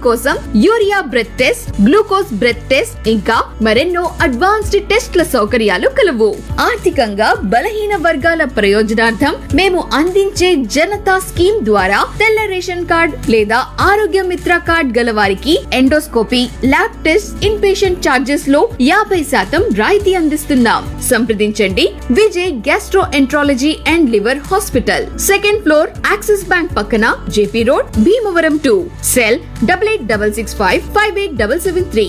కోసం urea breath test glucose breath test ఇంకా మరెన్నో అడ్వాన్స్డ్ టెస్ట్ల సౌకర్యాలు కలవు ఆర్థికంగా బలహీన వర్గాల ప్రయోజనార్థం మేము అందించే జనతా స్కీమ్ ద్వారా తెల్ల రేషన్ కార్డ్ లేదా ఆరోగ్య మిత్ర కార్డ్ గల వారికి endoscopy lab test in patient charges లో యాభై శాతం రాయితీ అందిస్తున్నాం సంప్రదించండి Vijay gastroenterology and liver hospital second floor Axis bank పక్కన JP road Bhimavaram to cell double eight double six five five eight double seven three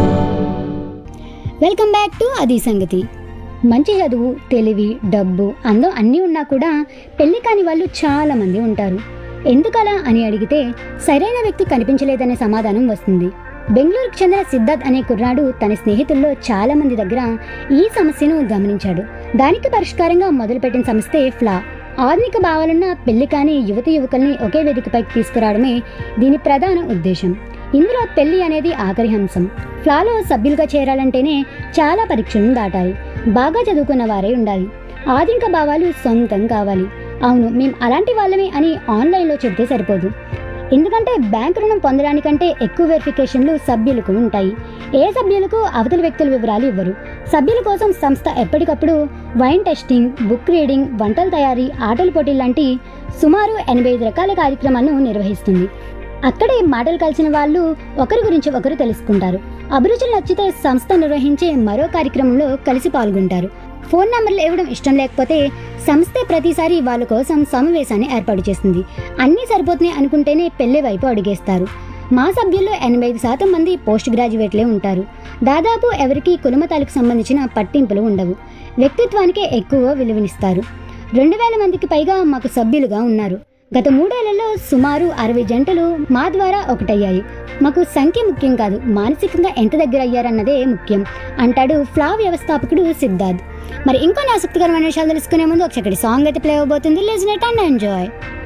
welcome back to అది సంగతి మంచి చదువు తెలివి డబ్బు అందం అన్నీ ఉన్నా కూడా పెళ్లి కాని వాళ్ళు చాలా మంది ఉంటారు ఎందుకలా అని అడిగితే సరైన వ్యక్తి కనిపించలేదనే సమాధానం వస్తుంది బెంగళూరుకు చెందిన సిద్ధార్థ్ అనే కుర్రాడు తన స్నేహితుల్లో చాలా మంది దగ్గర ఈ సమస్యను గమనించాడు దానికి పరిష్కారంగా మొదలుపెట్టిన సంస్థే ఫ్లా ఆధునిక భావాలున్న పెళ్లి కాని యువతి యువకుల్ని ఒకే వేదికపైకి తీసుకురావడమే దీని ప్రధాన ఉద్దేశం ఇందులో పెళ్లి అనేది ఆఖరి హంసం ఫ్లాలో సభ్యులుగా చేరాలంటేనే చాలా పరీక్షలను దాటాలి బాగా చదువుకున్న వారే ఉండాలి ఆధునిక భావాలు సొంతం కావాలి అవును మేము అలాంటి వాళ్ళమే అని ఆన్లైన్లో చెప్తే సరిపోదు ఎందుకంటే బ్యాంక్ రుణం పొందడానికంటే ఎక్కువ వెరిఫికేషన్లు సభ్యులకు ఉంటాయి ఏ సభ్యులకు అవతలి వ్యక్తుల వివరాలు ఇవ్వరు సభ్యుల కోసం సంస్థ ఎప్పటికప్పుడు వైన్ టెస్టింగ్ బుక్ రీడింగ్ వంటల తయారీ ఆటల పోటీలు లాంటి సుమారు ఎనభై ఐదు రకాల కార్యక్రమాలను నిర్వహిస్తుంది అక్కడే మాటలు కలిసిన వాళ్ళు ఒకరి గురించి ఒకరు తెలుసుకుంటారు అభిరుచులు నచ్చితే సంస్థ నిర్వహించే మరో కార్యక్రమంలో కలిసి పాల్గొంటారు ఫోన్ నంబర్లు ఇవ్వడం ఇష్టం లేకపోతే సంస్థే ప్రతిసారి వాళ్ళ కోసం సమావేశాన్ని ఏర్పాటు చేస్తుంది అన్నీ సరిపోతున్నాయి అనుకుంటేనే పెళ్లి వైపు అడిగేస్తారు మా సభ్యుల్లో ఎనభై ఐదు శాతం మంది పోస్ట్ గ్రాడ్యుయేట్లే ఉంటారు దాదాపు ఎవరికి కులమతాలకు సంబంధించిన పట్టింపులు ఉండవు వ్యక్తిత్వానికే ఎక్కువ విలువనిస్తారు రెండు వేల మందికి పైగా మాకు సభ్యులుగా ఉన్నారు గత మూడేళ్లలో సుమారు అరవై జంటలు మా ద్వారా ఒకటయ్యాయి మాకు సంఖ్య ముఖ్యం కాదు మానసికంగా ఎంత దగ్గర అయ్యారన్నదే ముఖ్యం అంటాడు ఫ్లా వ్యవస్థాపకుడు సిద్ధార్థ్ మరి ఇంకొన్ని ఆసక్తికరమైన విషయాలు తెలుసుకునే ముందు ఒక చక్కటి సాంగ్ అయితే ప్లే అవబోతుంది లిజనెట్ అండ్ ఎంజాయ్